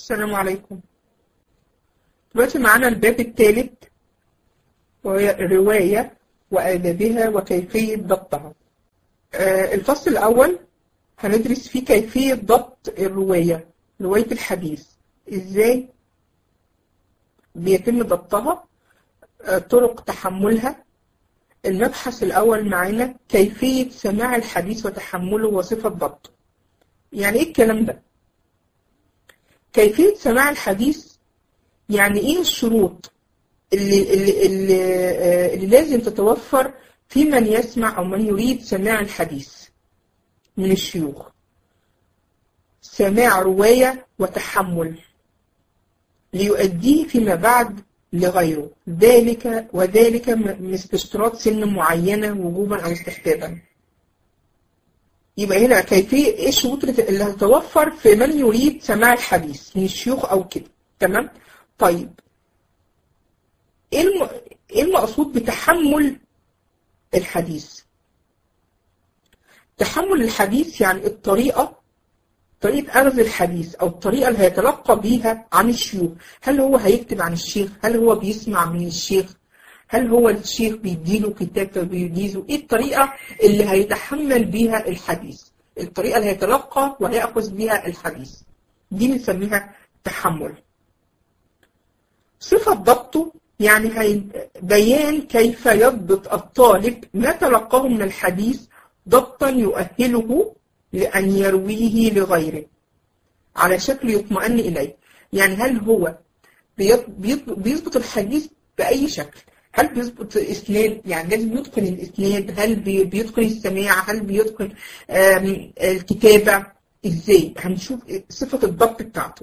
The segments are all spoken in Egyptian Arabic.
السلام عليكم دلوقتي معانا الباب الثالث وهي الرواية وآدابها وكيفية ضبطها آه، الفصل الأول هندرس فيه كيفية ضبط الرواية رواية الحديث إزاي بيتم ضبطها آه، طرق تحملها المبحث الأول معانا كيفية سماع الحديث وتحمله وصفة ضبطه يعني إيه الكلام ده؟ كيفية سماع الحديث يعني إيه الشروط اللي, اللي, اللي, آه، اللي لازم تتوفر في من يسمع أو من يريد سماع الحديث من الشيوخ سماع رواية وتحمل ليؤديه فيما بعد لغيره ذلك وذلك م- مثل اشتراط سن معينة وجوبا أو استحبابا يبقى هنا كيفية ايه الشروط اللي اللي هتتوفر في من يريد سماع الحديث من الشيوخ أو كده تمام طيب ايه الم... ايه المقصود بتحمل الحديث تحمل الحديث يعني الطريقة طريقة أخذ الحديث أو الطريقة اللي هيتلقى بيها عن الشيوخ هل هو هيكتب عن الشيخ هل هو بيسمع من الشيخ هل هو الشيخ بيديله كتاب فبيجيزه ايه الطريقة اللي هيتحمل بيها الحديث الطريقة اللي هيتلقى وهيأخذ بيها الحديث دي بنسميها تحمل صفة ضبطه يعني هي بيان كيف يضبط الطالب ما تلقاه من الحديث ضبطا يؤهله لأن يرويه لغيره على شكل يطمئن إليه يعني هل هو بيض- بيض- بيضبط الحديث بأي شكل هل بيضبط الإسناد يعني لازم يتقن الإسناد هل بي- بيتقن السماع هل بيتقن آم، الكتابة إزاي هنشوف صفة الضبط بتاعته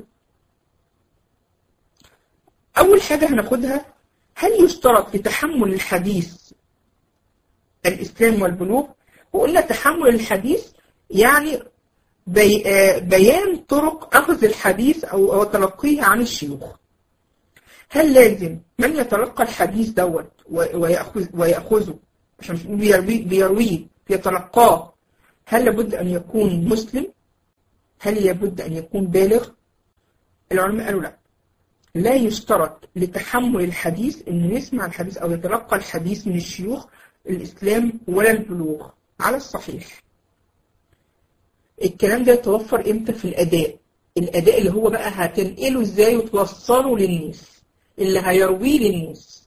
أول حاجة هناخدها هل يشترط لتحمل الحديث الإسلام والبلوغ وقلنا تحمل الحديث يعني بي آه، بيان طرق أخذ الحديث أو أو تلقيه عن الشيوخ هل لازم من يتلقى الحديث دوت و- ويأخذ ويأخذه عشان مش بنقول بيرويه بيرويه يتلقاه هل لابد أن يكون مسلم؟ هل لابد أن يكون بالغ؟ العلماء قالوا لا لا يشترط لتحمل الحديث انه يسمع الحديث او يتلقى الحديث من الشيوخ الاسلام ولا البلوغ على الصحيح الكلام ده يتوفر امتى في الاداء الاداء اللي هو بقى هتنقله ازاي وتوصله للناس اللي هيرويه للناس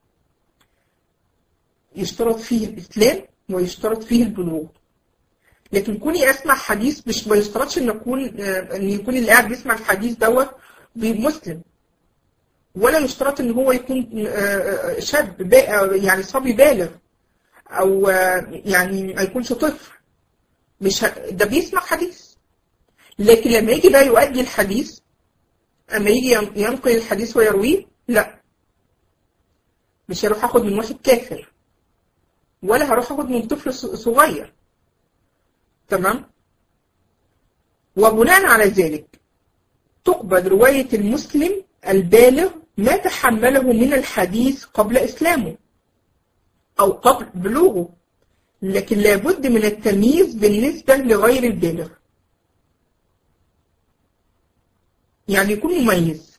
يشترط فيه الاسلام ويشترط فيه البلوغ لكن كوني اسمع حديث مش ما يشترطش ان يكون آه، ان يكون اللي قاعد بيسمع الحديث دوت مسلم ولا يشترط ان هو يكون آه، آه، شاب با- يعني صبي بالغ او آه، يعني ما يكونش طفل مش ه- ده بيسمع حديث لكن لما يجي بقى يؤدي الحديث اما يجي ين- ينقل الحديث ويرويه لا مش هروح اخد من واحد كافر ولا هروح اخد من طفل ص- صغير تمام وبناء على ذلك تقبل رواية المسلم البالغ ما تحمله من الحديث قبل إسلامه أو قبل بلوغه لكن لابد من التمييز بالنسبة لغير البالغ يعني يكون مميز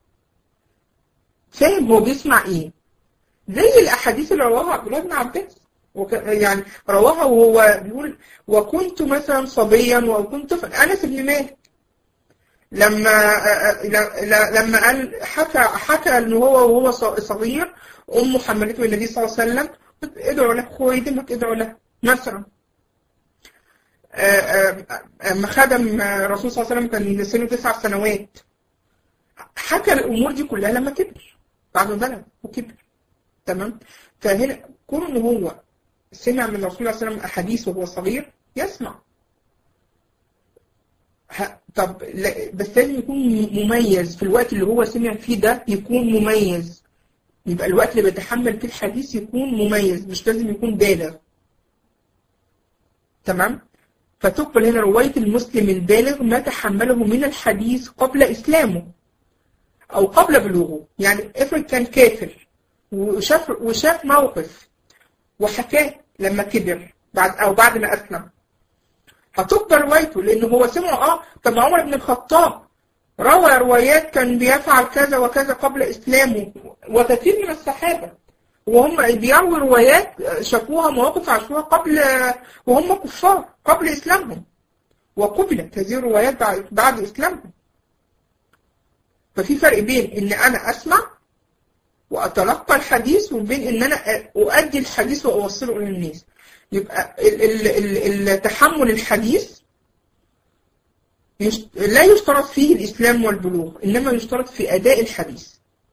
فاهم هو بيسمع ايه زي الأحاديث اللي رواها عبد الله بن عباس وك- يعني رواها وهو بيقول وكنت مثلا صبيا وكنت طفل أنس بن مالك لما ل- لما قال حكى حكى ان هو وهو ص- صغير امه حملته النبي صلى الله عليه وسلم ادعوا له خويدمك ادعوا له مثلا آه، آه، اما خدم الرسول صلى الله عليه وسلم كان سنه تسع سنوات حكى الامور دي كلها لما كبر بعد ما بلغ وكبر تمام فهنا كون ان هو سمع من الرسول صلى الله عليه وسلم احاديث وهو صغير يسمع ه- طب لا- بس لازم يكون مميز في الوقت اللي هو سمع فيه ده يكون مميز يبقى الوقت اللي بيتحمل فيه الحديث يكون مميز مش لازم يكون بالغ تمام فتقبل هنا رواية المسلم البالغ ما تحمله من الحديث قبل إسلامه أو قبل بلوغه يعني افرض كان كافر وشاف وشاف موقف وحكاه لما كبر بعد أو بعد ما أسلم هتقبل روايته لأن هو سمع اه طب ما عمر بن الخطاب روى روايات كان بيفعل كذا وكذا قبل إسلامه وكثير من الصحابة وهم بيروي روايات شافوها مواقف عاشوها قبل وهم كفار قبل إسلامهم وقبلت هذه الروايات بعد, بعد إسلامهم ففي فرق بين إن أنا أسمع وأتلقى الحديث وبين إن أنا أؤدي الحديث وأوصله للناس يبقى التحمل الحديث لا يشترط فيه الإسلام والبلوغ إنما يشترط في أداء الحديث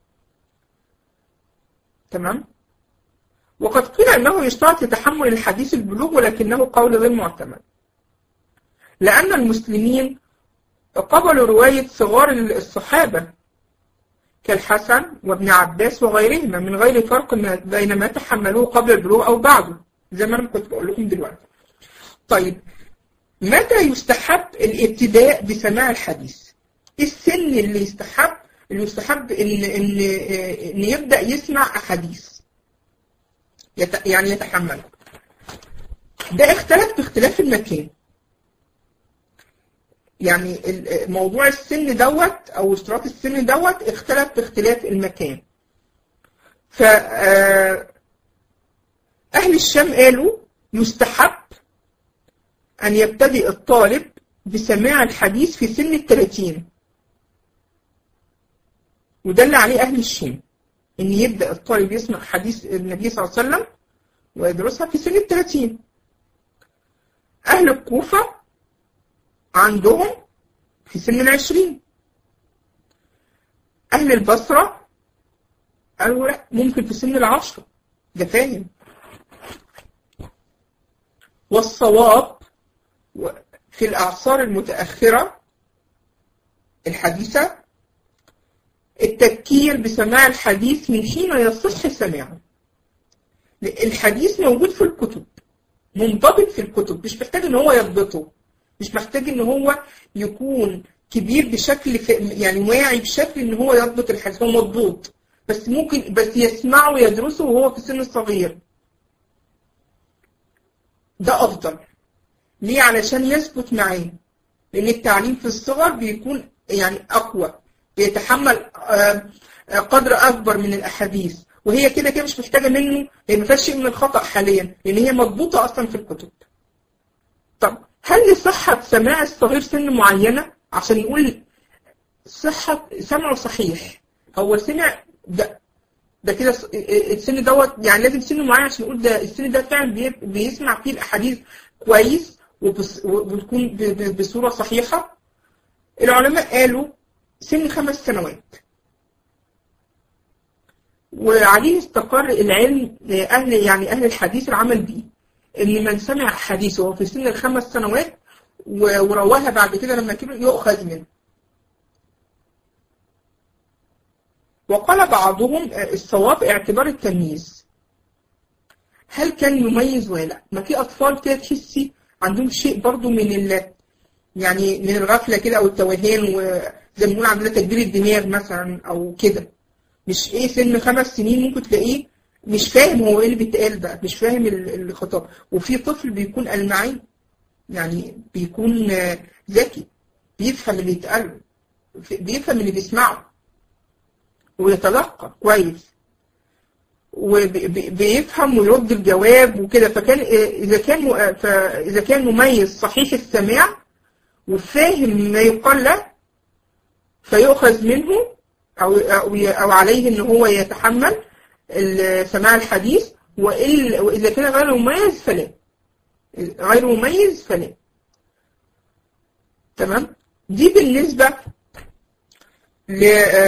تمام وقد قيل أنه يشترط لتحمل الحديث البلوغ ولكنه قول غير معتمد لأن المسلمين قبلوا رواية صغار الصحابة كالحسن وابن عباس وغيرهما من غير فرق بين ما تحملوه قبل البلوغ أو بعده زي ما أنا كنت بقول لكم دلوقتي طيب متى يستحب الابتداء بسماع الحديث السن اللي يستحب اللي يستحب ان ان ان يبدا يسمع احاديث يت يعني يتحمل ده اختلف باختلاف المكان يعني موضوع السن دوت او اشتراط السن دوت اختلف باختلاف المكان ف اهل الشام قالوا يستحب أن يبتدئ الطالب بسماع الحديث في سن الثلاثين ودل عليه أهل الشام إن يبدأ الطالب يسمع حديث النبي صلى الله عليه وسلم ويدرسها في سن الثلاثين أهل الكوفة عندهم في سن العشرين أهل البصرة قالوا لا ممكن في سن العشرة ده فاهم والصواب في الأعصار المتأخرة الحديثة التذكير بسماع الحديث من حين يصح سماعه الحديث موجود في الكتب منضبط في الكتب مش محتاج ان هو يضبطه مش محتاج ان هو يكون كبير بشكل يعني واعي بشكل ان هو يضبط الحديث هو مضبوط بس ممكن بس يسمعه ويدرسه وهو في سن صغير ده افضل ليه علشان يثبت معاه لان التعليم في الصغر بيكون يعني اقوى بيتحمل قدر اكبر من الاحاديث وهي كده كده مش محتاجه منه هي ما فيهاش شيء من الخطا حاليا لان هي مضبوطه اصلا في الكتب طب هل لصحه سماع الصغير سن معينه عشان نقول صحه سمعه صحيح هو سمع ده ده كده السن دوت يعني لازم سن معين عشان نقول ده السن ده فعلا بيسمع فيه الاحاديث كويس وبتكون بصورة صحيحة العلماء قالوا سن خمس سنوات وعليه استقر العلم أهل يعني أهل الحديث العمل بيه إن من سمع حديث وهو في سن الخمس سنوات ورواها بعد كده لما كبر يؤخذ منه وقال بعضهم الصواب اعتبار التمييز هل كان يميز ولا لا ما في أطفال كده تحسي عندهم شيء برضو من ال يعني من الغفلة كده أو التوهان وزي ما بنقول عندنا تكبير الدماغ مثلا أو كده مش إيه سن خمس سنين ممكن تلاقيه مش فاهم هو إيه اللي بيتقال بقى مش فاهم الخطاب وفي طفل بيكون ألمعي يعني بيكون ذكي بيفهم اللي يتقال بيفهم اللي بيسمعه ويتلقى كويس وبيفهم ويرد الجواب وكده فكان اذا كان فاذا كان مميز صحيح السماع وفاهم ما يقال له فيؤخذ منه او او او عليه ان هو يتحمل سماع الحديث واذا كان غير مميز فلا غير مميز فلا تمام دي بالنسبه ل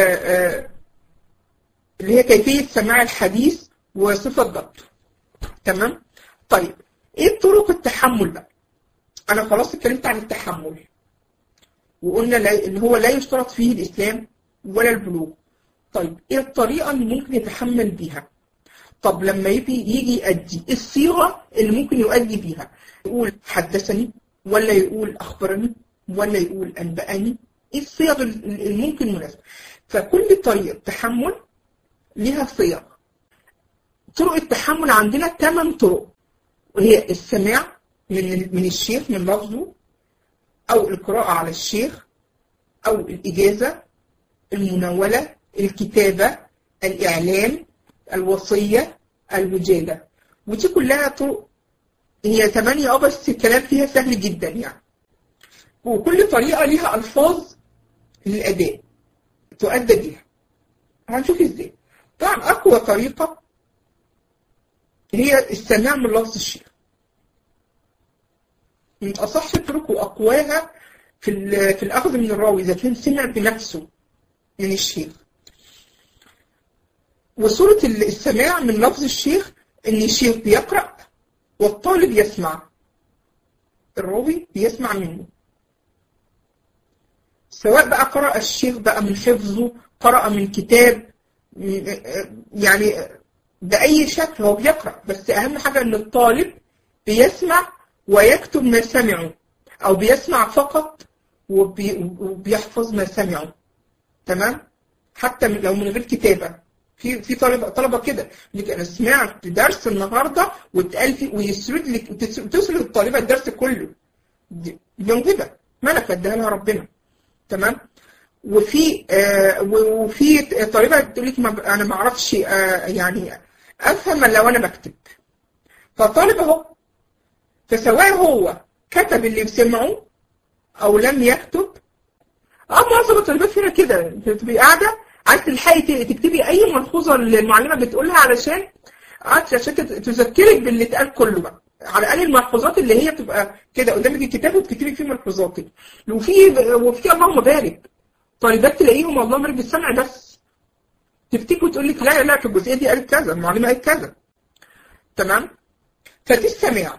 اللي هي كيفية سماع الحديث وصفة ضبطه تمام طيب ايه طرق التحمل بقى انا خلاص اتكلمت عن التحمل وقلنا ان هو لا يشترط فيه الاسلام ولا البلوغ طيب ايه الطريقة اللي ممكن يتحمل بيها طب لما يجي يجي يؤدي الصيغة اللي ممكن يؤدي بيها يقول حدثني ولا يقول اخبرني ولا يقول انبأني ايه الصيغ الممكن مناسبة فكل طريقة تحمل ليها صيغ طرق التحمل عندنا ثمان طرق وهي السماع من من الشيخ من لفظه او القراءة على الشيخ أو الإجازة المناولة الكتابة الإعلام الوصية الوجادة ودي كلها طرق هي ثمانية اه بس الكلام فيها سهل جدا يعني وكل طريقة ليها ألفاظ للأداء تؤدى بيها هنشوف ازاي طبعا أقوى طريقة هي السماع من لفظ الشيخ من أصح الطرق وأقواها في في الأخذ من الراوي إذا كان سمع بنفسه من الشيخ وصورة السماع من لفظ الشيخ إن الشيخ بيقرأ والطالب يسمع الراوي بيسمع منه سواء بقى قرأ الشيخ بقى من حفظه قرأ من كتاب يعني بأي شكل هو بيقرأ بس أهم حاجة إن الطالب بيسمع ويكتب ما سمعه أو بيسمع فقط وبي وبيحفظ ما سمعه تمام حتى لو من غير كتابة في في طلبة طلبة كده لك أنا سمعت درس النهاردة واتقال فيه ويسرد لك تسرد الطالبة الدرس كله دي موهبة ملكة اداها لها ربنا تمام وفي آه وفي طالبة تقول لك ما أنا ما أعرفش آه يعني أفهم لو أنا بكتب فالطالب أهو فسواء هو كتب اللي سمعه او لم يكتب اه معظم الطالبات هنا كده تبقي قاعده عايز تلحقي تكتبي اي ملحوظه المعلمه بتقولها علشان عشان تذكرك باللي اتقال كله بقى على الاقل الملحوظات اللي هي بتبقى كده قدامك الكتاب وتكتبي فيه ملحوظاتك وفي وفي اللهم بارك طالبات تلاقيهم اللهم بارك بالسمع بس تفتكر وتقول لك لا لا في الجزئيه دي قالت كذا المعلمه قالت كذا تمام فدي السماع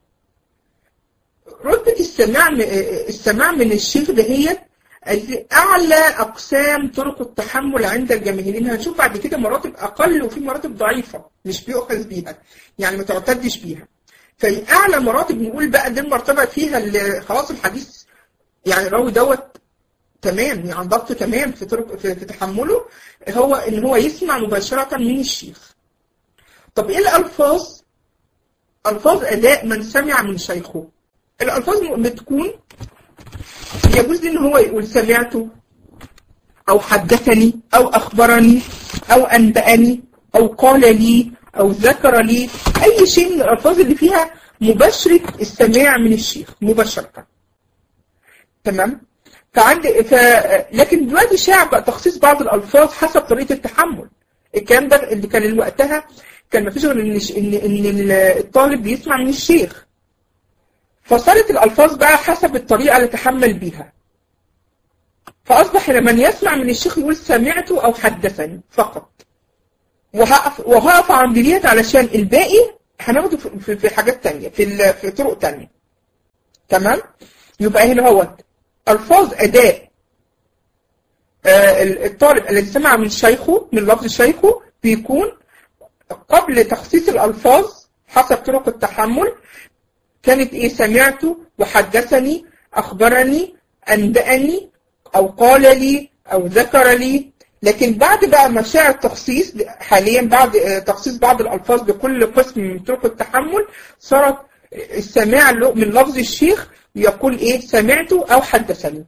رتبة السماع السماع من الشيخ دهيت أعلى أقسام طرق التحمل عند الجماهيرين هنشوف بعد كده مراتب أقل وفي مراتب ضعيفة مش بيؤخذ بيها يعني ما تعتدش بيها فأعلى مراتب نقول بقى دي المرتبة فيها اللي خلاص الحديث يعني الراوي دوت تمام يعني ضبطه تمام في طرق في, في تحمله هو إن هو يسمع مباشرة من الشيخ طب إيه الألفاظ؟ ألفاظ أداء من سمع من شيخه الألفاظ بتكون يجوز إن هو يقول سمعته أو حدثني أو أخبرني أو أنبأني أو قال لي أو ذكر لي أي شيء من الألفاظ اللي فيها مباشرة السماع من الشيخ مباشرة تمام فعند ف... لكن دلوقتي شاع بقى تخصيص بعض الألفاظ حسب طريقة التحمل الكلام ده اللي كان وقتها كان مفيش غير ان ان ان الطالب بيسمع من الشيخ فصارت الألفاظ بقى حسب الطريقة اللي تحمل بيها فأصبح لمن يسمع من الشيخ يقول سمعته أو حدثني فقط وهقف, وهقف عند ديت علشان الباقي هناخده في, في حاجات تانية في, في طرق تانية تمام يبقى هنا هو ألفاظ أداء آه الطالب الذي سمع من شيخه من لفظ شيخه بيكون قبل تخصيص الألفاظ حسب طرق التحمل كانت ايه سمعت وحدثني اخبرني انبأني او قال لي او ذكر لي لكن بعد بقى ما شاع التخصيص حاليا بعد تخصيص بعض الالفاظ بكل قسم من طرق التحمل صارت السماع من لفظ الشيخ يقول ايه سمعت او حدثني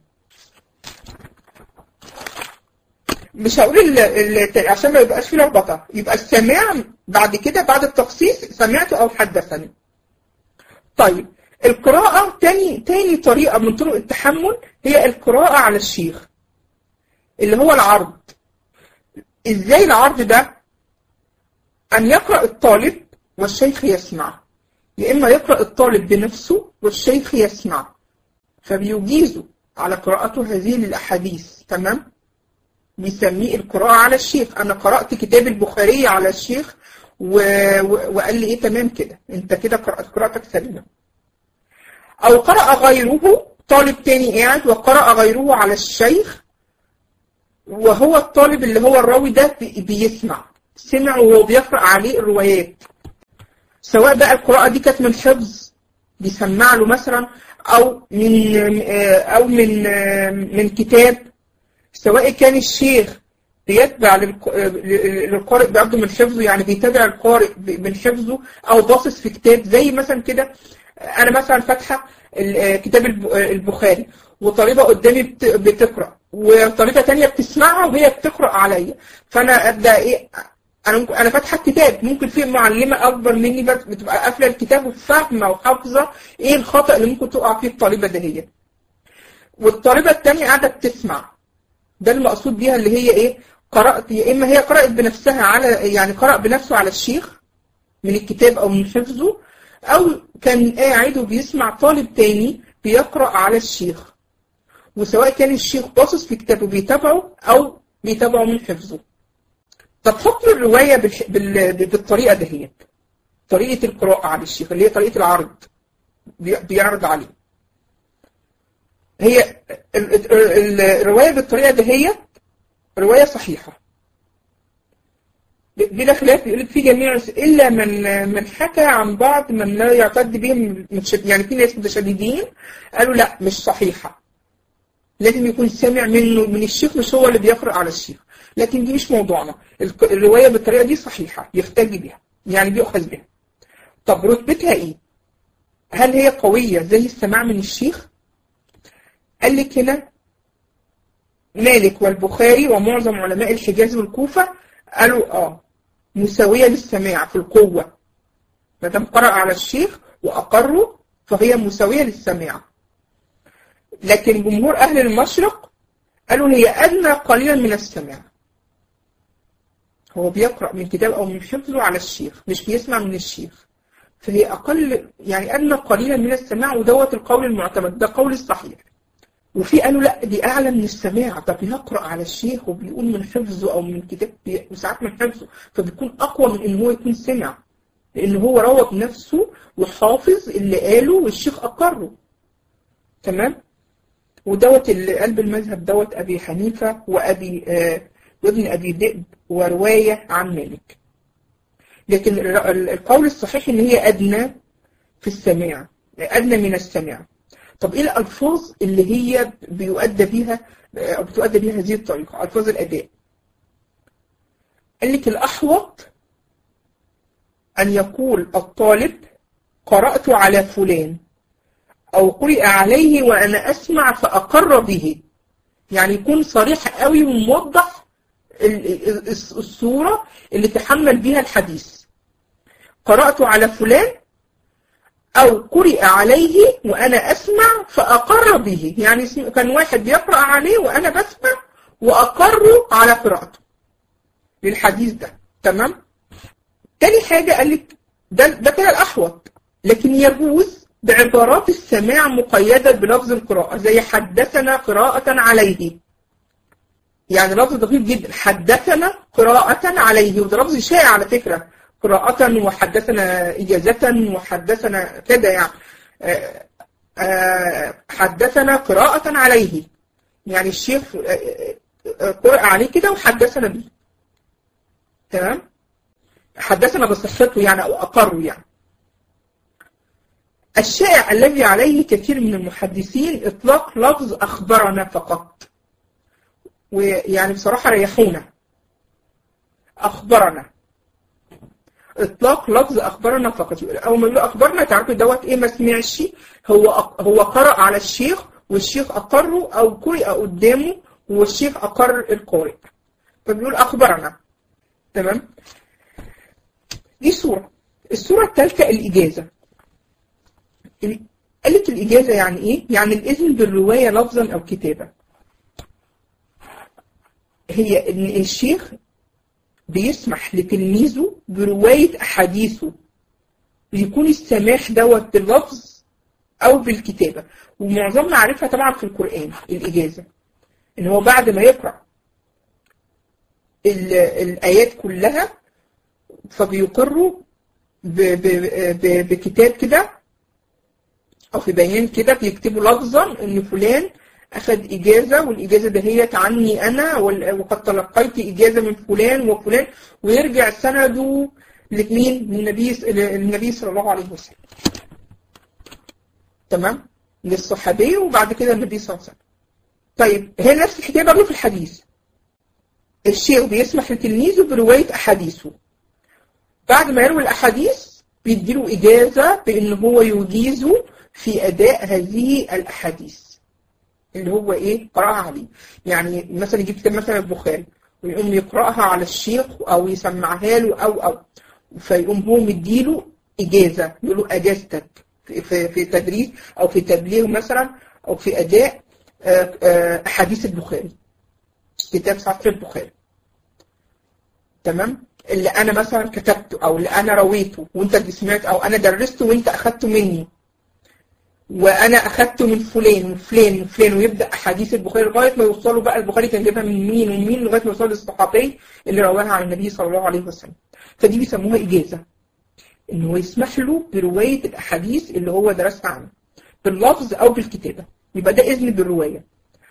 مش هقول ال ال عشان ما يبقاش في لخبطه يبقى السماع بعد كده بعد التخصيص سمعت او حدثني طيب القراءة تاني تاني طريقة من طرق التحمل هي القراءة على الشيخ اللي هو العرض ازاي العرض ده ان يقرأ الطالب والشيخ يسمع يا اما يقرأ الطالب بنفسه والشيخ يسمع فبيجيزوا على قراءته هذه الاحاديث تمام بيسميه القراءة على الشيخ انا قرأت كتاب البخاري على الشيخ و... و... وقال لي ايه تمام كده انت كده قراءتك سليمه او قرأ غيره طالب تاني قاعد وقرأ غيره على الشيخ وهو الطالب اللي هو الراوي ده بيسمع سمع وهو بيقرأ عليه الروايات سواء بقى القراءة دي كانت من حفظ بيسمع له مثلا او من او من من كتاب سواء كان الشيخ بيتبع للقارئ بياخده من حفظه يعني بيتابع القارئ من حفظه او باصص في كتاب زي مثلا كده انا مثلا فاتحه كتاب البخاري وطالبه قدامي بتقرا وطريقه تانية بتسمعها وهي بتقرا عليا فانا ابدا ايه انا ممكن انا فاتحه الكتاب ممكن في معلمه اكبر مني بت- بتبقى قافله الكتاب وفاهمه وحافظه ايه الخطا اللي ممكن تقع فيه الطالبه دهيت والطالبه الثانيه قاعده بتسمع ده المقصود بيها اللي هي ايه قرات يا اما هي قرات بنفسها على يعني قرأ بنفسه على الشيخ من الكتاب او من حفظه او كان قاعد وبيسمع طالب تاني بيقرأ على الشيخ وسواء كان الشيخ باصص في كتابه بيتابعه او بيتابعه من حفظه طب حكم الرواية بالح... بال... بالطريقة دهيت طريقة القراءة على الشيخ اللي هي طريقة العرض بي... بيعرض عليه هي ال... ال... ال- الرواية بالطريقة دهيت رواية صحيحة بلا خلاف بيقول لك في جميع الا من من حكى عن بعض من لا يعتد بهم متشد- يعني في ناس متشددين قالوا لا مش صحيحه لازم يكون سامع منه من الشيخ مش هو اللي بيقرأ على الشيخ لكن دي مش موضوعنا الك- الرواية بالطريقة دي صحيحة يحتج بها يعني بيؤخذ بها طب رتبتها ايه هل هي قوية زي السماع من الشيخ قال لك هنا مالك والبخاري ومعظم علماء الحجاز والكوفة قالوا اه مساوية للسماع في القوة ما دام قرأ على الشيخ وأقروا فهي مساوية للسماع لكن جمهور أهل المشرق قالوا هي أدنى قليلا من السماع هو بيقرأ من كتاب أو من حفظه على الشيخ مش بيسمع من الشيخ فهي أقل يعني أدنى قليلا من السماع ودوت القول المعتمد ده قول الصحيح وفي قالوا لا دي أعلى من السماع ده بيقرأ على الشيخ وبيقول من حفظه أو من كتاب بي- وساعات من حفظه فبيكون أقوى من إن هو يكون سمع لأن هو روى بنفسه وحافظ اللي قاله والشيخ أقره تمام ودوت اللي قلب المذهب دوت أبي حنيفة وأبي آه وابن أبي ذئب ورواية عن مالك لكن الر- ال- القول الصحيح إن هي أدنى في السماع أدنى من السماع طب إيه الألفاظ اللي هي بيؤدى بيها أو بتؤدى بيها هذه الطريقة ألفاظ الأداء قال لك الأحوط أن يقول الطالب قرأت على فلان أو قرئ عليه وأنا أسمع فأقر به يعني يكون صريح قوي وموضح ال- ال- الصورة اللي تحمل بها الحديث قرأت على فلان أو قرئ عليه وأنا أسمع فأقر به يعني اسم- كان واحد بيقرأ عليه وأنا بسمع وأقر على قراءته للحديث ده تمام تاني حاجة قال لك ده ده كده الأحوط لكن يجوز بعبارات السماع مقيدة بلفظ القراءة زي حدثنا قراءة عليه يعني لفظ دقيق جدا حدثنا قراءة عليه وده لفظ شائع على فكرة قراءة وحدثنا إجازة وحدثنا كده يعني آه، آه، حدثنا قراءة عليه يعني الشيخ آه، آه، قرأ عليه كده وحدثنا به تمام حدثنا بصحته يعني أو أقروا يعني الشائع الذي عليه كثير من المحدثين إطلاق لفظ أخبرنا فقط ويعني بصراحة ريحونا أخبرنا إطلاق لفظ أخبرنا فقط أول ما يقول أخبرنا تعرفوا دوت إيه ما سمعش هو هو قرأ على الشيخ والشيخ أقره أو قرئ قدامه والشيخ أقر القارئ فبيقول أخبرنا تمام دي صورة الصورة الثالثة الإجازة ال- قالت الإجازة يعني إيه؟ يعني الإذن بالرواية لفظا أو كتابة هي إن الشيخ بيسمح لتلميذه برواية أحاديثه يكون السماح دوت باللفظ أو بالكتابة ومعظمنا عارفها طبعا في القرآن الإجازة إن هو بعد ما يقرأ ال- الآيات كلها فبيقروا ب- ب- ب- بكتاب كده أو في بيان كده بيكتبوا لفظا إن فلان أخذ إجازة والإجازة دهيت عني أنا وال- وقد تلقيت إجازة من فلان وفلان ويرجع سنده لمين؟ للنبي للنبي صلى الله عليه وسلم. تمام؟ للصحابي وبعد كده النبي صلى الله عليه وسلم. طيب هي نفس الحكاية برضه في الحديث. الشيخ بيسمح لتلميذه برواية أحاديثه. بعد ما يروي الأحاديث بيديله إجازة بإن هو يجيزه في أداء هذه الأحاديث. اللي هو ايه قراءة عليه يعني مثلا يجيب كتاب مثلا البخاري ويقوم يقرأها على الشيخ او يسمعها له او او فيقوم هو مديله اجازة يقول له اجازتك في, في, في تدريس او في تبليغ مثلا او في اداء آه، آه، احاديث البخاري كتاب صحيح البخاري تمام اللي انا مثلا كتبته او اللي انا رويته وانت اللي سمعت او انا درسته وانت اخدته مني وانا اخدته من فلان وفلان وفلان ويبدا احاديث البخاري لغايه ما يوصلوا بقى البخاري كان جايبها من مين ومين لغايه ما يوصلوا للصحابي اللي رواها عن النبي صلى الله عليه وسلم فدي بيسموها اجازه ان هو يسمح له بروايه الاحاديث اللي هو درسها عنه باللفظ او بالكتابه يبقى ده اذن بالروايه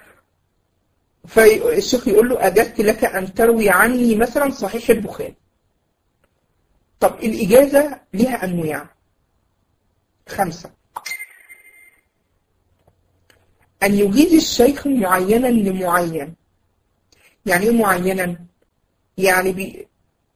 فالشيخ يقول له اجزت لك ان تروي عني مثلا صحيح البخاري طب الاجازه ليها انواع خمسه أن يجيز الشيخ معينا لمعين يعني إيه معينا؟ يعني بي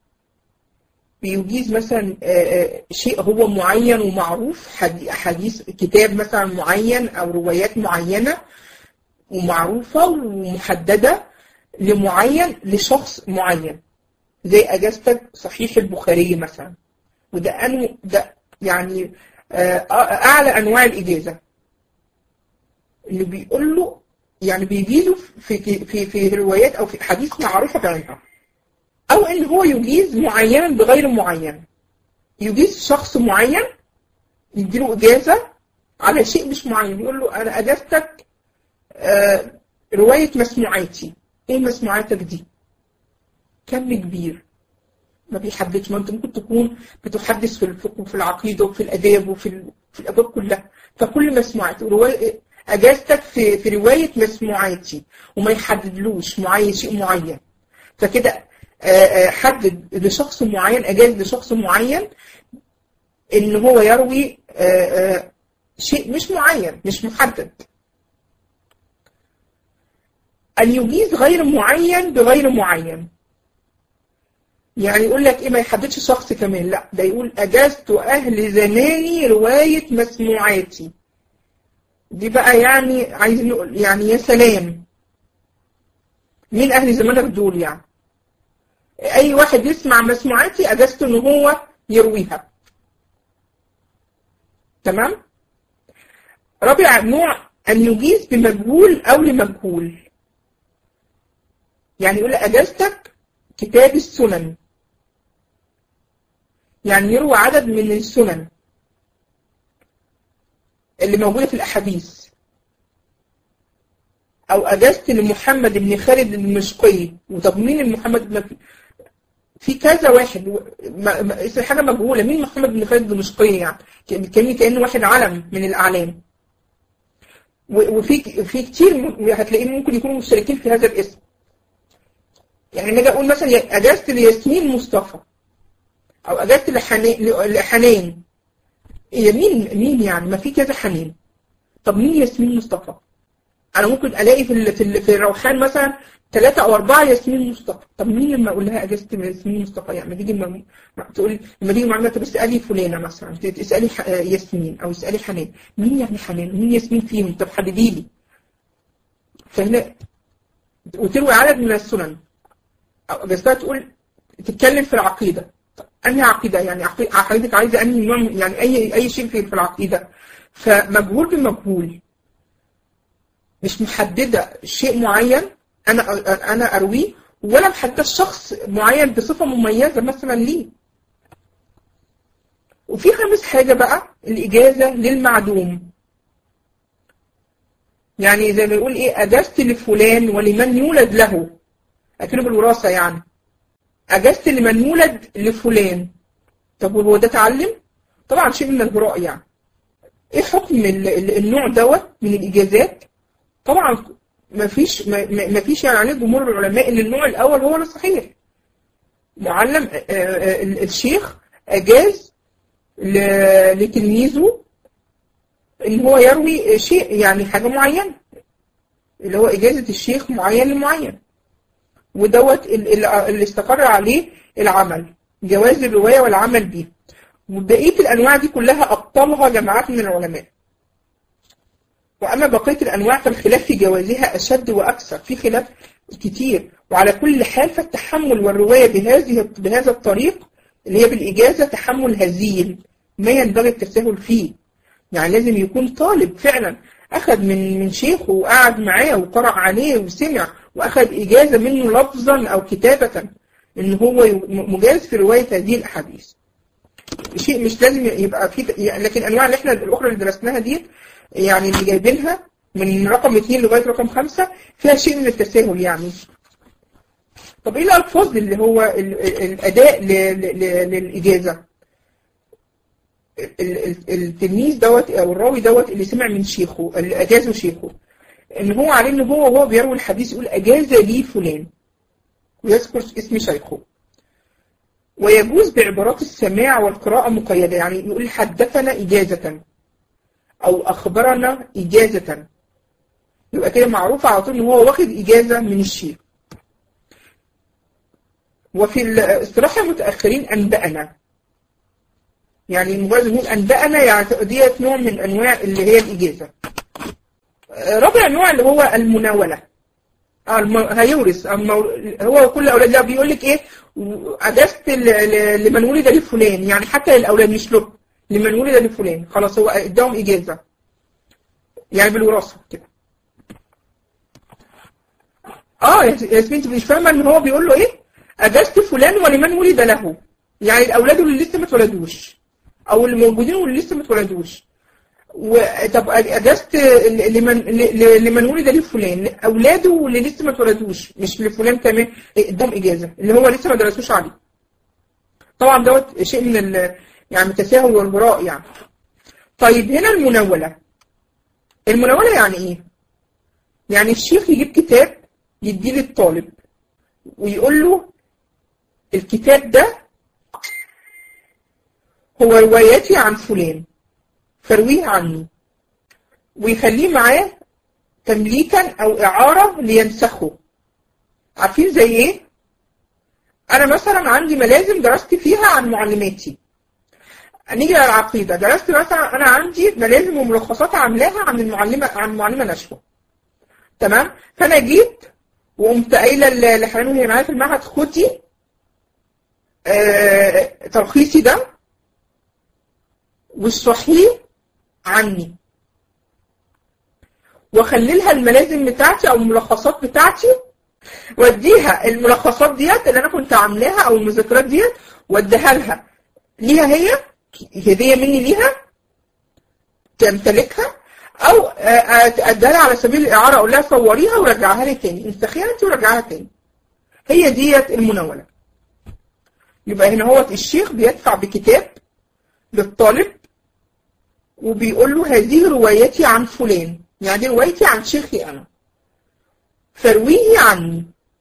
بيجيز مثلا آه، آه، شيء هو معين ومعروف حدي- حديث كتاب مثلا معين أو روايات معينة ومعروفة ومحددة لمعين لشخص معين زي أجازتك صحيح البخاري مثلا وده أنو ده يعني آه، أعلى أنواع الإجازة اللي بيقول له يعني بيجيزه في في في روايات او في حديث معروفه بعينها او ان هو يجيز معينا بغير معين يجيز شخص معين يديله اجازه على شيء مش معين يقول له انا اجازتك آه روايه مسموعاتي ايه مسموعاتك دي كم كبير ما بيحددش ما انت ممكن تكون بتحدث في الفقه وفي العقيده وفي الاداب وفي ال- في الابواب كلها فكل مسموعات روايه اجازتك في في روايه مسموعاتي وما يحددلوش معين شيء معين فكده آه، آه، حدد لشخص معين اجاز لشخص معين ان هو يروي آه، آه، شيء مش معين مش محدد ان يجيز غير معين بغير معين يعني يقول لك ايه ما يحددش شخص كمان لا ده يقول اجازت اهل زماني روايه مسموعاتي دي بقى يعني عايزين نقول يعني يا سلام مين اهل زمانك دول يعني اي واحد يسمع مسموعاتي اجازته ان هو يرويها تمام رابع نوع ان يجيز بمجهول او لمجهول يعني يقول اجازتك كتاب السنن يعني يروى عدد من السنن اللي موجودة في الأحاديث أو أجازت لمحمد بن خالد المشقي وطب مين المحمد بن في كذا واحد و- ما- ما- حاجة مجهولة مين محمد بن خالد المشقي يعني كان كأنه واحد علم من الأعلام و- وفي في كتير م- هتلاقيه ممكن يكونوا مشتركين في هذا الاسم يعني نجي أقول مثلا يا- أجازت لياسمين مصطفى أو أجازت لحنان لحنان هي مين مين يعني ما في كذا حنين طب مين ياسمين مصطفى انا ممكن الاقي في ال- في ال- في الروحان مثلا ثلاثة او اربعة ياسمين مصطفى طب مين لما اقول لها اجازة ياسمين مصطفى يعني لما تيجي م- م- تقول لما تيجي معاملة طب اسالي فلانة مثلا تسالي ح- ياسمين او اسالي حنان مين يعني حنان مين ياسمين فيهم طب حددي لي فهنا وتروي عدد من السنن او اجازتها تقول تتكلم في العقيدة طب انهي عقيدة يعني عقي- عقيدتك عايزة انهي نوع من- يعني اي اي شيء في في العقيدة فمجهول بمجهول مش محددة شيء معين انا انا ارويه ولا محددة شخص معين بصفة مميزة مثلا ليه وفي خامس حاجة بقى الإجازة للمعدوم يعني زي ما يقول إيه أجزت لفلان ولمن يولد له أكنه بالوراثة يعني أجزت لمن يولد لفلان طب وهو ده تعلم؟ طبعا شيء من الهراء يعني إيه حكم ال- ال- النوع دوت من الإجازات؟ طبعا ما فيش ما ما فيش يعني عليه جمهور العلماء ان النوع الاول هو الصحيح معلم آه، آه، ال- الشيخ اجاز ل- لتلميذه ان هو يروي شيء يعني حاجه معينه اللي هو اجازه الشيخ معين لمعين ودوت ال- ال- اللي استقر عليه العمل جواز الروايه والعمل بيه وبقيه الانواع دي كلها ابطلها جماعات من العلماء وأما بقية الأنواع فالخلاف في جوازها أشد وأكثر في خلاف كتير وعلى كل حال فالتحمل والرواية بهذه بهذا الطريق اللي هي بالإجازة تحمل هزيل ما ينبغي التساهل فيه يعني لازم يكون طالب فعلا أخذ من من شيخه وقعد معاه وقرأ عليه وسمع وأخذ إجازة منه لفظا أو كتابة إن هو مجاز في رواية هذه الأحاديث شيء مش لازم يبقى في لكن الأنواع اللي احنا الأخرى اللي درسناها دي يعني اللي جايبينها من رقم اثنين لغاية رقم خمسة فيها شيء من التساهل يعني طب ايه الألفاظ اللي هو الأداء للإجازة التلميذ دوت أو الراوي دوت اللي سمع من شيخه اللي أجازه شيخه إن هو عليه إن هو وهو بيروي الحديث يقول أجاز لي فلان ويذكر اسم شيخه ويجوز بعبارات السماع والقراءة مقيدة يعني يقول حدثنا إجازة أو أخبرنا إجازة يبقى كده معروف على طول إن هو واخد إجازة من الشيخ وفي الاصطلاح المتأخرين أنبأنا يعني مجرد نقول أنبأنا يعني ديت نوع من أنواع اللي هي الإجازة رابع نوع اللي هو المناولة هيورث هو كل أولاد لا بيقول لك إيه أجازت لمن ولد لفلان يعني حتى للأولاد مش له لمن ولد لفلان خلاص هو اداهم إجازة يعني بالوراثة كده اه يا ياسمين انت مش فاهمه ان هو بيقول له ايه اجازت فلان ولمن ولد له يعني الاولاد اللي لسه ما اتولدوش او اللي موجودين واللي لسه ما اتولدوش طب اجازت لمن لمن ولد لفلان اولاده واللي لسه ما اتولدوش مش لفلان كمان اداهم اجازه اللي هو لسه ما درسوش عليه طبعا دوت شيء من ال يعني التساهل والهراء يعني طيب هنا المناوله المناوله يعني ايه يعني الشيخ يجيب كتاب يديه للطالب ويقول له الكتاب ده هو رواياتي عن فلان فرويه عني ويخليه معاه تمليكا او اعارة لينسخه عارفين زي ايه انا مثلا عندي ملازم درست فيها عن معلماتي نيجي على العقيدة درست مثلا انا عندي ملازم وملخصات عاملاها عن المعلمة عن معلمة نشوة تمام فانا جيت وقمت قايله لحنان وهي معايا في المعهد خدي آه تلخيصي ده والصحيح عني واخلي لها الملازم بتاعتي او الملخصات بتاعتي واديها الملخصات ديت اللي انا كنت عاملاها او المذكرات ديت واديها لها ليها هي هديه مني ليها تمتلكها او اديها لها على سبيل الاعاره اقول لها صوريها ورجعها لي تاني انسخيها انت ورجعها تاني هي ديت المناوله يبقى هنا هو الشيخ بيدفع بكتاب للطالب وبيقول له هذه روايتي عن فلان يعني دي روايتي عن شيخي أنا فرويه عني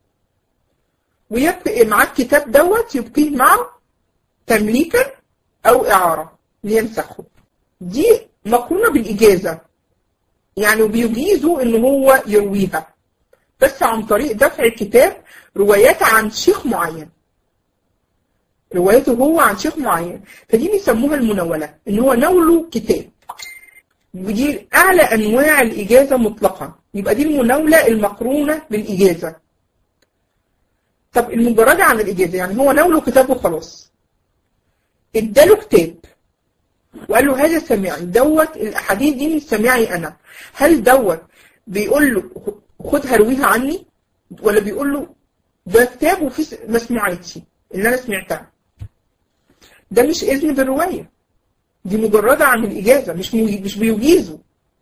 ويبقى معاه الكتاب دوت يبقيه معه تمليكا أو إعارة لينسخه دي مقرونة بالإجازة يعني بيجيزوا إن هو يرويها بس عن طريق دفع الكتاب روايات عن شيخ معين روايته هو عن شيخ معين فدي بيسموها المناولة ان هو نوله كتاب ودي اعلى انواع الاجازة مطلقا يبقى دي المناولة المقرونة بالاجازة طب المجردة عن الاجازة يعني هو نوله كتاب وخلاص اداله كتاب وقال له هذا سمعي دوت الاحاديث دي من سمعي انا هل دوت بيقول له خدها رويها عني ولا بيقول له ده كتاب وفي مسموعاتي اللي انا سمعتها ده مش إذن بالرواية دي مجردة عن الإجازة مش مش بيجيزوا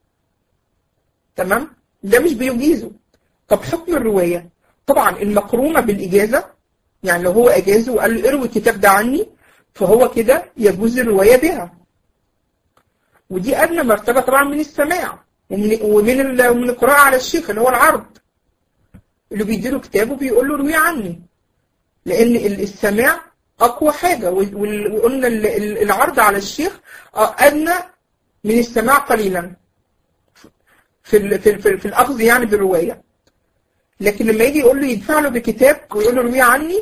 تمام ده مش بيجيزوا طب حكم الرواية طبعا المقرونة بالإجازة يعني لو هو أجازه وقال له اروي الكتاب ده عني فهو كده يجوز الرواية بها ودي أدنى مرتبة طبعا من السماع ومن ومن ومن القراءة على الشيخ اللي هو العرض اللي بيديله كتاب وبيقول له روي عني لأن السماع أقوى حاجة وقلنا العرض على الشيخ أدنى من السماع قليلا في ال في, ال في, ال في الأخذ يعني بالرواية لكن لما يجي يقول له يدفع له بكتاب ويقول له روي عني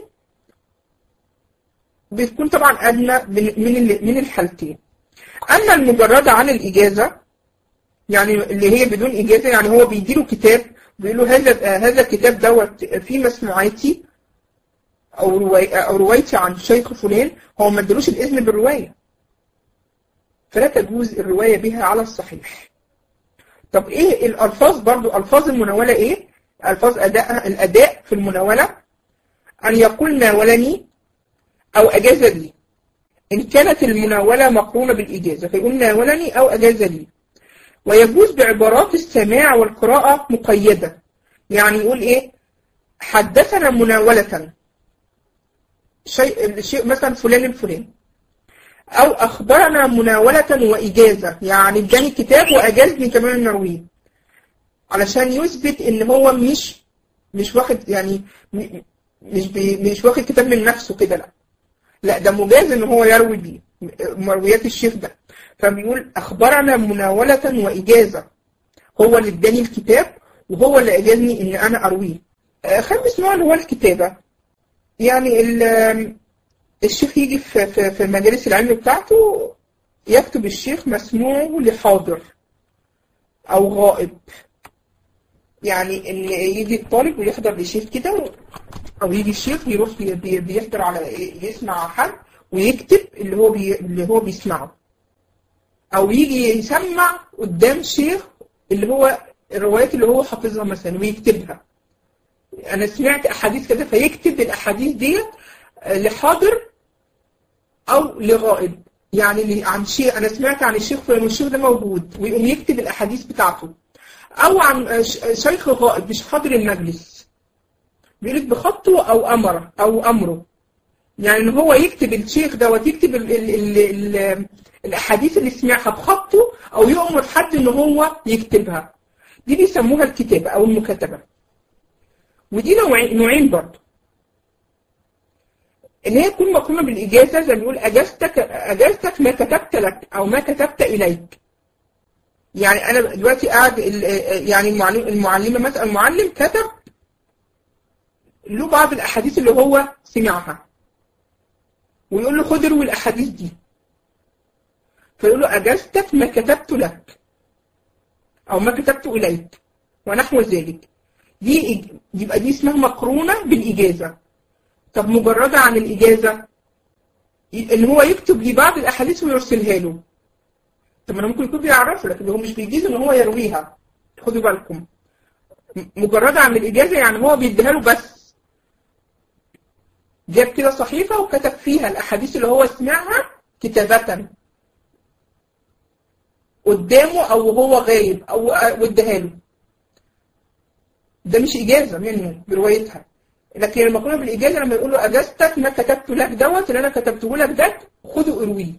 بتكون طبعا أدنى من من من الحالتين أما المجردة عن الإجازة يعني اللي هي بدون إجازة يعني هو بيديله كتاب بيقول له هذا هذا الكتاب دوت في مسموعاتي أو رواية أو روايتي عن شيخ فلان هو ما ادالوش الإذن بالرواية فلا تجوز الرواية بها على الصحيح طب إيه الألفاظ برضو ألفاظ المناولة إيه؟ ألفاظ أداء الأداء في المناولة أن يقول ناولني أو أجاز لي إن كانت المناولة مقرونة بالإجازة فيقول ناولني أو أجاز لي ويجوز بعبارات السماع والقراءة مقيدة يعني يقول إيه حدثنا مناولة شيء شيء مثلا فلان الفلاني أو أخبرنا مناولة وإجازة يعني اداني كتاب وأجازني كمان النرويج علشان يثبت إن هو مش مش واخد يعني مش بي مش واخد كتاب من نفسه كده لا لا ده مجاز إن هو يروي بيه مرويات الشيخ ده فبيقول أخبرنا مناولة وإجازة هو اللي اداني الكتاب وهو اللي أجازني إن أنا أرويه خامس نوع اللي هو الكتابة يعني الشيخ يجي في, في, في المجالس العلم بتاعته يكتب الشيخ مسموع لحاضر أو غائب يعني إن يجي الطالب ويحضر للشيخ كده أو يجي الشيخ يروح بيحضر على يسمع حد ويكتب اللي هو بي اللي هو بيسمعه أو يجي يسمع قدام الشيخ اللي هو الروايات اللي هو حافظها مثلا ويكتبها أنا سمعت أحاديث كده فيكتب الأحاديث ديت لحاضر أو لغائب يعني عن شيء أنا سمعت عن الشيخ فلان والشيخ ده موجود ويقوم يكتب الأحاديث بتاعته أو عن شيخ غائب مش حاضر المجلس بيقول بخطه أو أمره أو أمره يعني إن هو يكتب الشيخ دوت يكتب ال ال ال ال الأحاديث اللي سمعها بخطه أو يأمر حد إن هو يكتبها دي بيسموها الكتابة أو المكاتبة ودي نوعين نوعين برضه ان هي تكون مقرونه بالاجازه زي ما بنقول اجازتك اجازتك ما كتبت لك او ما كتبت اليك يعني انا دلوقتي قاعد يعني المعلمه مثلا المعلم كتب له بعض الاحاديث اللي هو سمعها ويقول له خد اروي الاحاديث دي فيقول له اجازتك ما كتبت لك او ما كتبت اليك ونحو ذلك دي يبقى دي اسمها مقرونه بالاجازه طب مجردة عن الإجازة إن هو يكتب لي بعض الأحاديث ويرسلها له طب أنا ممكن يكون بيعرفه لكن هو مش بيجيز إن هو يرويها خدوا بالكم مجردة عن الإجازة يعني هو بيديها له بس جاب كده صحيفة وكتب فيها الأحاديث اللي هو سمعها كتابة قدامه أو هو غايب أو وديها له ده مش إجازة منه بروايتها لكن المقرونه بالاجازه لما يقول له اجازتك ما كتبت لك دوت اللي انا كتبته لك ده خده ارويه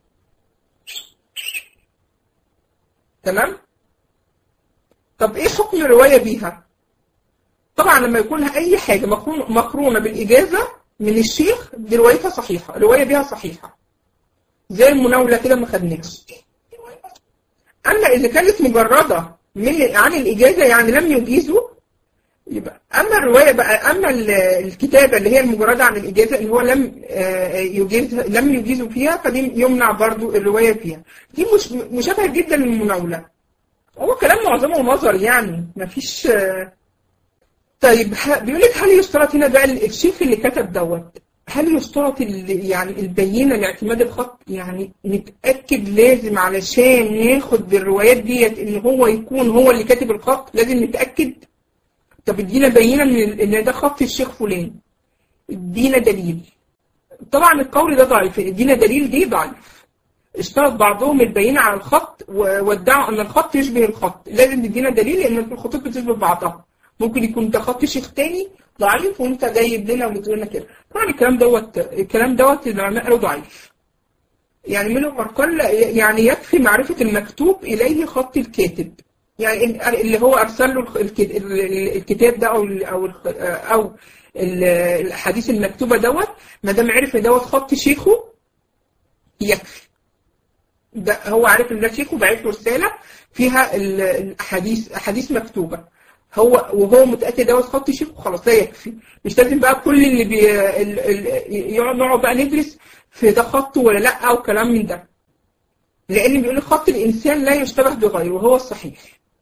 تمام طب ايه حكم الروايه بيها طبعا لما يكون اي حاجه مقرونه بالاجازه من الشيخ دي روايتها صحيحه الروايه بيها صحيحه زي المناوله كده ما خدناش اما اذا كانت مجرده من عن الاجازه يعني لم يجيزوا يبقى اما الروايه بقى اما الكتابه اللي هي المجرده عن الاجازه اللي هو لم يجيز لم يجيزوا فيها فدي يمنع برضو الروايه فيها دي مش مشابهه جدا للمناوله هو كلام معظمه نظر يعني مفيش طيب بيقول لك هل يشترط هنا بقى الشيخ اللي كتب دوت هل يشترط يعني البينه لاعتماد الخط يعني نتاكد لازم علشان ناخد بالروايات ديت ان هو يكون هو اللي كاتب الخط لازم نتاكد طب ادينا بينه ان ان ده خط الشيخ فلان ادينا دليل طبعا القول ده ضعيف ادينا دليل دي ضعيف اشترط بعضهم البينة على الخط وادعوا ان الخط يشبه الخط لازم ندينا دليل لان الخطوط بتشبه بعضها ممكن يكون ده خط شيخ تاني ضعيف وانت جايب لنا وبتقول لنا كده طبعا الكلام دوت الكلام دوت العلماء قالوا ضعيف يعني منهم من قال يعني يكفي معرفة المكتوب إليه خط الكاتب يعني اللي هو ارسل له الكتاب ده او او او الاحاديث المكتوبه دوت ما دام عرف ان دوت خط شيخه يكفي ده هو عارف ان ده شيخه بعت له رساله فيها الاحاديث احاديث مكتوبه هو وهو متاكد دوت خط شيخه خلاص ده يكفي مش لازم بقى كل اللي بي يقعد نقعد بقى ندرس في ده خطه ولا لا او كلام من ده لان بيقول خط الانسان لا يشتبه بغيره وهو الصحيح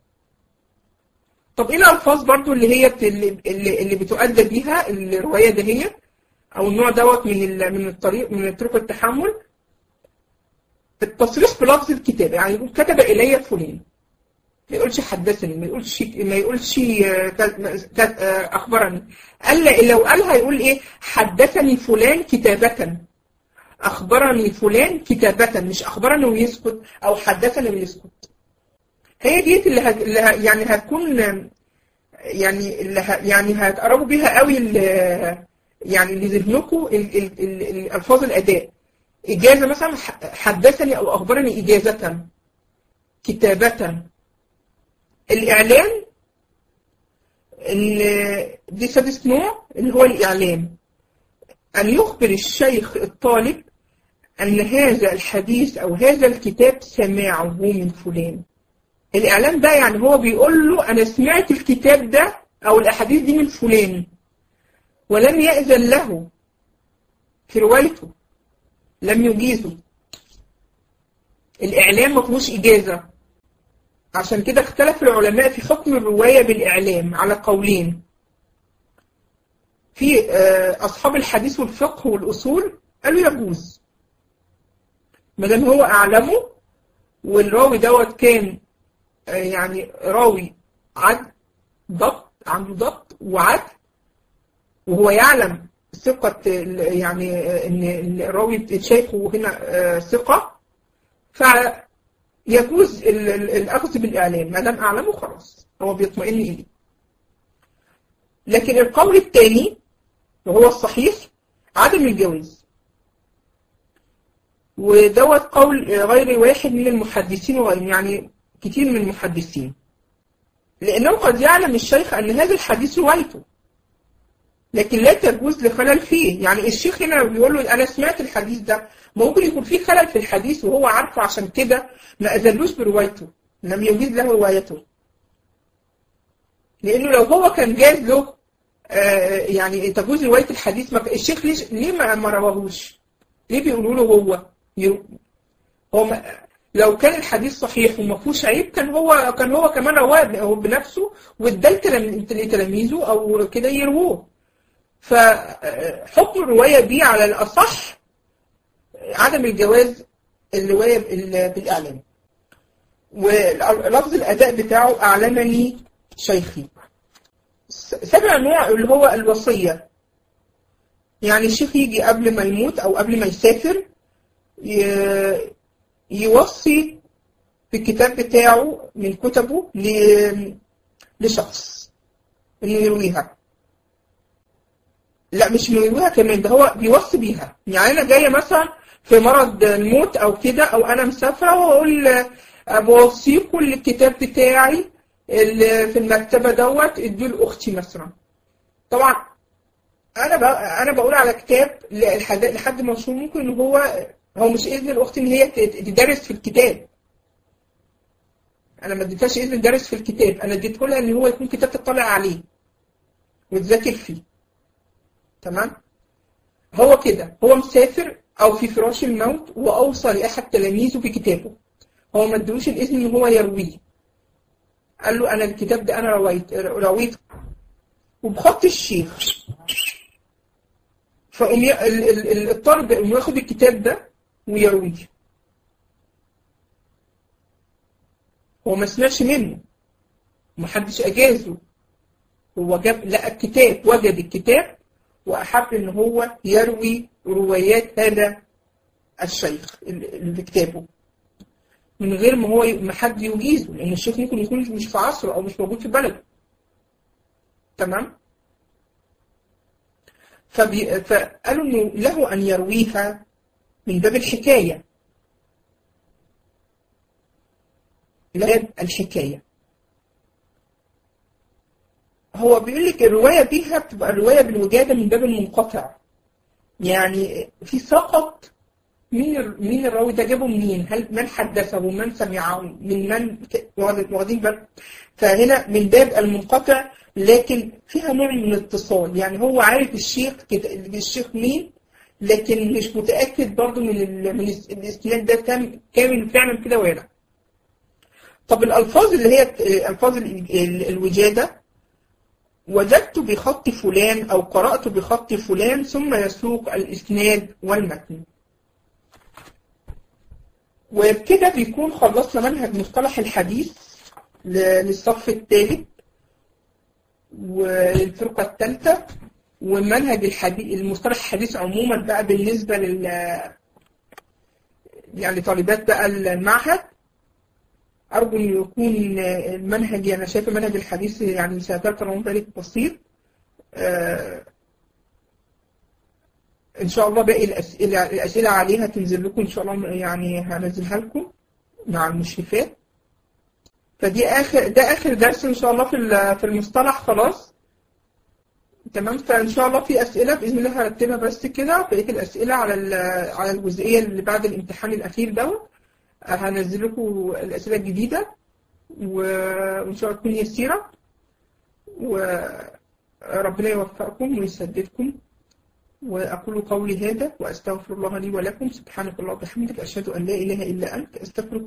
طب ايه الالفاظ برضو اللي هي بت... اللي, اللي بتؤدى بيها الروايه ده هي او النوع دوت من ال... من الطريق من طرق التحمل التصريح بلفظ الكتاب يعني يقول كتب الي فلان ما يقولش حدثني ما يقولش ما يقولش اخبرني قال لو قالها يقول ايه حدثني فلان كتابة اخبرني فلان كتابة مش اخبرني ويسكت او حدثني ويسكت هي ديت اللي, هت... اللي ه... يعني هتكون يعني اللي ه... يعني هتقربوا بيها قوي اللي... يعني لذهنكم ال... ال... ال... الالفاظ الاداء اجازه مثلا حدثني او اخبرني اجازه كتابه الاعلان ان دي سادس نوع اللي هو الاعلان ان يخبر الشيخ الطالب ان هذا الحديث او هذا الكتاب سماعه من فلان الإعلان ده يعني هو بيقول له أنا سمعت الكتاب ده أو الأحاديث دي من فلان ولم يأذن له في روايته لم يجيزه الإعلام ما فيهوش إجازة عشان كده اختلف العلماء في حكم الرواية بالإعلام على قولين في أصحاب الحديث والفقه والأصول قالوا يجوز ما دام هو أعلمه والراوي دوت كان يعني راوي عد ضبط عنده ضبط وعد وهو يعلم ثقة يعني ان الراوي شايفه هنا ثقة فيجوز الاخذ بالاعلام ما دام اعلمه خلاص هو بيطمئن اليه لكن القول الثاني وهو الصحيح عدم الجواز ودوت قول غير واحد من المحدثين وغيرهم يعني كتير من المحدثين لأنه قد يعلم الشيخ أن هذا الحديث روايته لكن لا تجوز لخلل فيه يعني الشيخ هنا بيقول له أنا سمعت الحديث ده ممكن يكون فيه خلل في الحديث وهو عارفه عشان كده ما أذلوش بروايته لم يجيز له روايته لأنه لو هو كان جاز له آه يعني تجوز رواية الحديث ما الشيخ ليش ليه ما, ما رواهوش؟ ليه بيقولوا له هو؟ هو ما لو كان الحديث صحيح وما فيهوش عيب كان هو كان هو كمان رواه بنفسه وادى لتلاميذه او كده يرووه فحكم الروايه دي على الاصح عدم الجواز الروايه بالاعلام ولفظ الاداء بتاعه اعلمني شيخي سابع نوع اللي هو الوصيه يعني الشيخ يجي قبل ما يموت او قبل ما يسافر يوصي في الكتاب بتاعه من كتبه لشخص انه يرويها لا مش انه يرويها كمان ده هو بيوصي بيها يعني انا جايه مثلا في مرض الموت او كده او انا مسافره واقول بوصيكم الكتاب بتاعي اللي في المكتبه دوت ادوه لاختي مثلا طبعا انا انا بقول على كتاب لحد مشهور ممكن ان هو هو مش اذن الاخت ان هي تدرس في الكتاب انا ما اديتهاش اذن تدرس في الكتاب انا اديته لها ان هو يكون كتاب تطلع عليه وتذاكر فيه تمام هو كده هو مسافر او في فراش الموت واوصى لاحد تلاميذه بكتابه هو ما ادوش الاذن ان هو يرويه قال له انا الكتاب ده انا رويت رويته وبخط الشيخ فقوم الطالب يقوم ياخد الكتاب ده ويرويه هو ما سمعش منه محدش أجازه هو جاب لقى الكتاب وجد الكتاب وأحب إن هو يروي روايات هذا الشيخ اللي كتابه من غير ما هو ما حد يجيزه لأن الشيخ ممكن يكون مش في عصره أو مش موجود في بلده تمام فبي... فقالوا إنه له أن يرويها من باب الحكاية باب الحكاية هو بيقول لك الرواية بيها بتبقى الرواية بالوجادة من باب المنقطع يعني في سقط مين مين الراوي ده جابه منين؟ هل من حدثه من سمعه من من واخدين بالك؟ فهنا من باب المنقطع لكن فيها نوع من الاتصال يعني هو عارف الشيخ كده الشيخ مين لكن مش متأكد برضه من ال... من الاسناد ده كام كامل فعلا كده ولا طب الألفاظ اللي هي ألفاظ ال- ال- الوجادة وجدت بخط فلان أو قرأت بخط فلان ثم يسوق الإسناد والمتن وبكده بيكون خلصنا منهج مصطلح الحديث ل- للصف الثالث والفرقة الثالثة ومنهج الحديث المصطلح الحديث عموما بقى بالنسبة لل يعني طالبات بقى المعهد أرجو إن يكون المنهج يعني أنا شايفة منهج الحديث يعني سيتذكر عموما ذلك بسيط آه، إن شاء الله باقي الأسئلة الأسئلة عليها تنزل لكم إن شاء الله يعني هنزلها لكم مع المشرفات فدي آخر ده آخر درس إن شاء الله في ال- في المصطلح خلاص تمام فإن شاء الله في أسئلة بإذن الله هرتبها بس كده بقية الأسئلة على ال- على الجزئية اللي بعد الامتحان الأخير دوت هنزل لكم الأسئلة الجديدة و- وإن شاء الله تكون يسيرة وربنا يوفقكم ويسددكم وأقول قولي هذا وأستغفر الله لي ولكم سبحانك اللهم وبحمدك أشهد أن لا إله إلا أنت أستغفرك